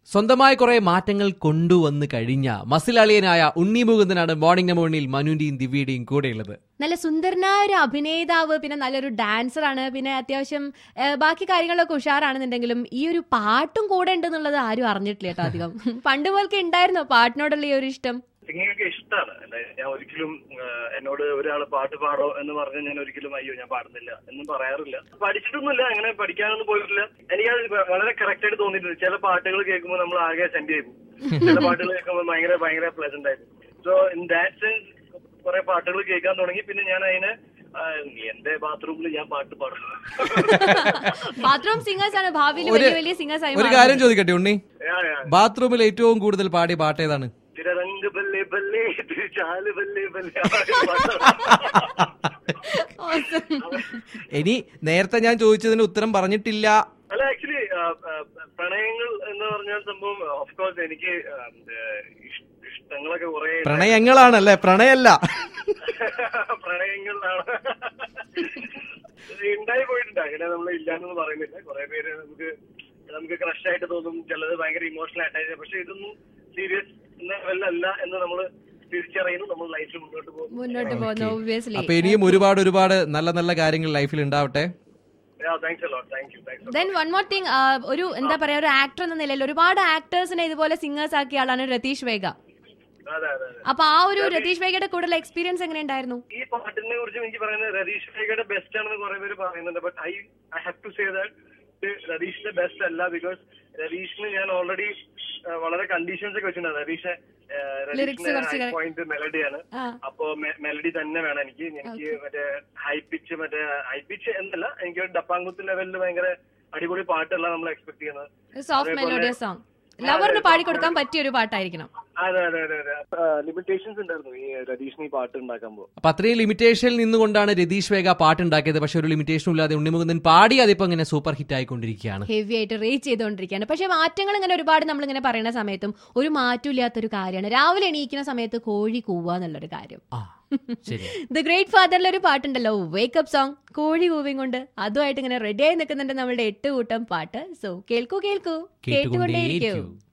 സ്വന്തമായ കുറെ മാറ്റങ്ങൾ കൊണ്ടുവന്ന് കഴിഞ്ഞ മസിലാളിയനായ ഉണ്ണി മുകുന്ദനാണ് മോർണിംഗ് നമോണിൽ മനുവിന്റെയും ദിവ്യയുടെയും കൂടെയുള്ളത് നല്ല സുന്ദരനായ ഒരു അഭിനേതാവ് പിന്നെ നല്ലൊരു ഡാൻസർ ആണ് പിന്നെ അത്യാവശ്യം ഏ, ബാക്കി കാര്യങ്ങളൊക്കെ ഉഷാറാണെന്നുണ്ടെങ്കിലും ഈ ഒരു പാട്ടും കൂടെ ഉണ്ടെന്നുള്ളത് ആരും അറിഞ്ഞിട്ടില്ല കേട്ടോ അധികം പണ്ട് പോലൊക്കെ ഉണ്ടായിരുന്നോ പാട്ടിനോടുള്ള ഈ ഒരു ഇഷ്ടം സിംഗിങ് ഒക്കെ ഇഷ്ടമാണ് അല്ലെ ഞാൻ ഒരിക്കലും ആ, എന്നോട് ഒരാൾ പാട്ട് പാടോ എന്ന് പറഞ്ഞ് ഞാൻ ഒരിക്കലും അയ്യോ ഞാൻ പാടുന്നില്ല എന്നും പറയാറില്ല പഠിച്ചിട്ടൊന്നുമില്ല അങ്ങനെ പഠിക്കാനൊന്നും പോയിട്ടില്ല എനിക്കത് വളരെ കറക്റ്റ് ആയിട്ട് തോന്നിയിട്ടുണ്ട് ചില പാട്ടുകൾ കേൾക്കുമ്പോൾ നമ്മൾ ആകെ സെൻഡ് ചെയ്തു ചില പാട്ടുകൾ കേൾക്കുമ്പോൾ ഭയങ്കര ഭയങ്കര പ്ലസന്റ് ആയിരുന്നു സോ ഇൻ ദാറ്റ് സെൻസ് കുറെ പാട്ടുകൾ കേൾക്കാൻ തുടങ്ങി പിന്നെ ഞാൻ അതിനെ ആ, എന്റെ ബാത്റൂമിൽ ഞാൻ പാട്ട് പാടും ബാത്റൂം സിംഗേഴ്സ് ആണ് ഭാവിയിൽ ഒരു- വലിയ വലിയ സിംഗേഴ്സ് ആയി ഒരു കാര്യം ചോദിക്കട്ടെ ഉണ്ണി യാ, യാ. ബാത്റൂമിൽ ഏറ്റവും കൂടുതൽ പാടിയ പാട്ട് ഏതാണ് തിരരംഗ് ബല്ലേ ബല്ലേ ചാല് ബല്ലേ ബല്ലേ ഇനി നേരത്തെ ഞാൻ ചോദിച്ചതിന് ഉത്തരം പറഞ്ഞിട്ടില്ല അല്ല ആക്ച്വലി പ്രണയങ്ങൾ എന്ന് പറഞ്ഞാൽ സംഭവം ഓഫ് കോഴ്സ് എനിക്ക് ആ, ഏഹ്, ഇഷ്- ഇഷ്ടങ്ങളൊക്കെ കുറെ പ്രണയങ്ങളാണല്ലേ പ്രണയല്ല പ്രണയങ്ങളിലാണ് ഉണ്ടായി പോയിട്ടുണ്ട് അങ്ങനെ നമ്മൾ ഇല്ലാന്ന് പറയുന്നില്ല കുറെ പേര് നമുക്ക് നമുക്ക് ക്രഷ് ആയിട്ട് തോന്നും ചിലത് ഭയങ്കര ഇമോഷണൽ അറ്റാച്ച് പക്ഷെ ഇതൊന്നും സീരിയസ് ലെവലല്ല എന്ന് നമ്മൾ തിരിച്ചറിയുന്നു നമ്മൾ ലൈഫിൽ മുന്നോട്ട് പോകുന്നു മുന്നോട്ട് പോകുന്നു ഒബ്വിയസ്ലി അപ്പൊ ഇനിയും ഒരുപാട് ഒരുപാട് നല്ല നല്ല കാര്യങ്ങൾ ലൈഫിൽ ഉണ്ടാവട്ടെ thanks a lot thank you thanks then one more thing ഒരു എന്താ പറയാ ഒരു ആക്ടർ എന്ന നിലയിൽ ഒരുപാട് ആക്ടേഴ്സിനെ ഇതുപോലെ സിംഗേഴ്സ് ആക്കിയ ആളാണ് രതീഷ് വേഗ അതെ അതെ അതെ അപ്പൊ ആ ഒരു രതീഷ് വേഗയുടെ കൂടെയുള്ള എക്സ്പീരിയൻസ് എങ്ങനെ ഉണ്ടായിരുന്നു ഈ പാട്ടിനെ കുറിച്ച് എനിക്ക് പറയുന്നത് രതീഷ് വേഗയുടെ ബെസ്റ്റ് ആണെന്ന് കുറെ പേര് പറയുന്നുണ്ട് but I I have to say that രതീഷിന്റെ ബെസ്റ്റ് അല്ല ബിക്കോസ് രതീഷിന് ഞാൻ ഓൾറെഡി വളരെ കണ്ടീഷൻസ് ഒക്കെ വെച്ചിട്ടുണ്ട് രതീഷ് Lyrics കുറച്ച് ഹൈ പോയിന്റ് മെലഡിയാണ് ആ. അപ്പോ മെലഡി തന്നെ വേണം എനിക്ക് എനിക്ക് മറ്റേ ഹൈ പിച്ച് മറ്റേ ഹൈ പിച്ച് എന്നല്ല എനിക്ക് ഒരു ഡപ്പാങ്കുത്ത് ലെവലിൽ ഭയങ്കര അടിപൊളി പാട്ടല്ല നമ്മൾ എക്സ്പെക്ട് ചെയ്യുന്നത് സോഫ്റ്റ് അതേപോലെ- മെലോഡിയസ് സോങ് ലവറിന് പാടിക്കൊടുക്കാൻ പറ്റിയ ഒരു പാട്ടായിരിക്കണം അതെ അതെ അതെ അതെ ലിമിറ്റേഷൻസ് ഉണ്ടായിരുന്നു ഈ രതീഷിന് ഈ പാട്ട് ഉണ്ടാക്കുമ്പോൾ അപ്പൊ അത്രയും ലിമിറ്റേഷനിൽ നിന്നുകൊണ്ടാണ് രതീഷ് വേഗ പാട്ടുണ്ടാക്കിയത് പക്ഷെ ഒരു ലിമിറ്റേഷനും ഇല്ലാതെ ഉണ്ണിമുകുന്ദൻ പാടി അതിപ്പോ ഇങ്ങനെ സൂപ്പർ ഹിറ്റ് ആയിക്കൊണ്ടിരിക്കുകയാണ് ഹെവി ആയിട്ട് റേറ്റ് ചെയ്തുകൊണ്ടിരിക്കുകയാണ് പക്ഷെ മാറ്റങ്ങൾ ഇങ്ങനെ ഒരുപാട് നമ്മൾ ഇങ്ങനെ പറയുന്ന സമയത്തും ഒരു മാറ്റം ഇല്ലാത്തൊരു കാര്യമാണ് രാവിലെ എണീക്കുന്ന സമയത്ത് കോഴി കൂവുക എന്നുള്ളൊരു കാര്യം ആ ശരി ദ ഗ്രേറ്റ് ഫാദറിൽ ഒരു പാട്ടുണ്ടല്ലോ വേക്കപ്പ് സോങ് കോഴി കൂവിയും കൊണ്ട് അതുമായിട്ട് ഇങ്ങനെ റെഡി ആയി നിൽക്കുന്നുണ്ട് നമ്മളുടെ എട്ട് കൂട്ടം പാട്ട് സോ കേൾക്കൂ കേൾക്കൂ കേട്ടുകൊണ്ടേയിരിക്കൂ കേട്ടുകൊണ്ടേയിരിക്കൂ